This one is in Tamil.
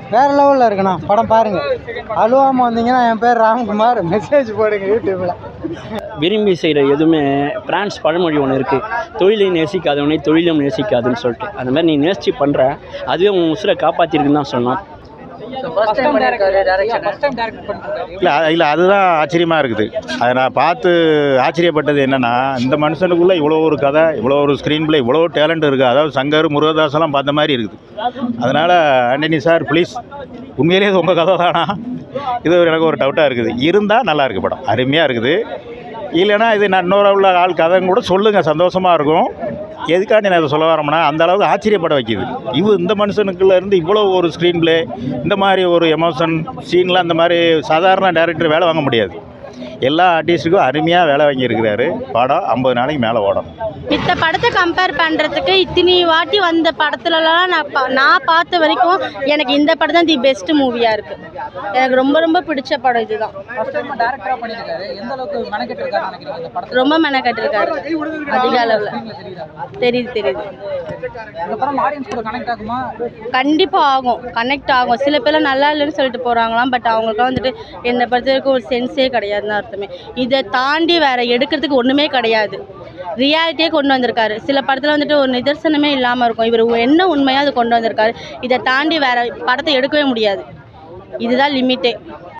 வேற லெவலில் இருக்குண்ணா படம் பாருங்க அழுவாமல் வந்தீங்கன்னா என் பேர் ராம்குமார் மெசேஜ் போடுங்க யூடியூப்ல விரும்பி செய்கிற எதுவுமே பிரான்ஸ் பழமொழி ஒன்று இருக்குது தொழிலை நேசிக்காதவனை தொழிலும் நேசிக்காதுன்னு சொல்லிட்டு அந்த மாதிரி நீ நேசித்து பண்ணுற அதுவே உன் உசுரை காப்பாற்றிருக்குன்னு தான் சொன்னோம் இல்லை இல்லை அதுதான் ஆச்சரியமாக இருக்குது அதை நான் பார்த்து ஆச்சரியப்பட்டது என்னென்னா இந்த மனுஷனுக்குள்ளே இவ்வளோ ஒரு கதை இவ்வளோ ஒரு ஸ்க்ரீன் பிளே இவ்வளோ டேலண்ட் இருக்குது அதாவது சங்கர் முருகதாஸெல்லாம் பார்த்த மாதிரி இருக்குது அதனால் ஆண்டனி சார் ப்ளீஸ் உண்மையிலேயே இது உங்கள் கதை தானா இது ஒரு எனக்கு ஒரு டவுட்டாக இருக்குது இருந்தால் நல்லா இருக்கு படம் அருமையாக இருக்குது இல்லைன்னா இது நான் இன்னொரு உள்ள ஆள் கதைன்னு கூட சொல்லுங்கள் சந்தோஷமாக இருக்கும் எதுக்காண்டி நான் இதை சொல்ல வரேன்னா அந்த அளவுக்கு ஆச்சரியப்பட வைக்கிது இவ இந்த மனுஷனுக்குள்ள இருந்து இவ்வளோ ஒரு ஸ்க்ரீன் பிளே இந்த மாதிரி ஒரு எமோஷன் சீன்லாம் இந்த மாதிரி சாதாரண டேரக்டர் வேலை வாங்க முடியாது எல்லா ஆர்டிஸ்ட்டுக்கும் அருமையாக வேலை வாங்கியிருக்கிறாரு படம் ஐம்பது நாளைக்கு மேலே ஓடும் மித்த படத்தை கம்பேர் பண்ணுறதுக்கு இத்தனி வாட்டி வந்த படத்துலலாம் நான் பா நான் பார்த்த வரைக்கும் எனக்கு இந்த படம் தான் தி பெஸ்ட் மூவியாக இருக்குது எனக்கு ரொம்ப ரொம்ப பிடிச்ச படம் இதுதான் டேரக்டரா பண்ணிருக்காரு எந்த அளவுக்கு மெனக்கெட்டு இருக்காரு நினைக்கிறீங்க இந்த படத்துல ரொம்ப மெனக்கட்டிருக்காரு அதிக அளவில் தெரியுது தெரியுது இந்த படம் ஆடியன்ஸ் கூட கனெக்ட் ஆகுமா கண்டிப்பாக ஆகும் கனெக்ட் ஆகும் சில பேர்லாம் நல்லா இல்லைன்னு சொல்லிட்டு போகிறாங்களாம் பட் அவங்களுக்குலாம் வந்துட்டு என்னை பொறுத்த வரைக்கும் ஒரு சென்ஸே கிடையாதுன்னு அர்த்தமே இதை தாண்டி வேற எடுக்கிறதுக்கு ஒன்றுமே கிடையாது ரியாலிட்டியே கொண்டு வந்திருக்காரு சில படத்தில் வந்துட்டு ஒரு நிதர்சனமே இல்லாமல் இருக்கும் இவர் என்ன உண்மையாக அது கொண்டு வந்திருக்காரு இதை தாண்டி வேற படத்தை எடுக்கவே முடியாது இதுதான் லிமிட்டே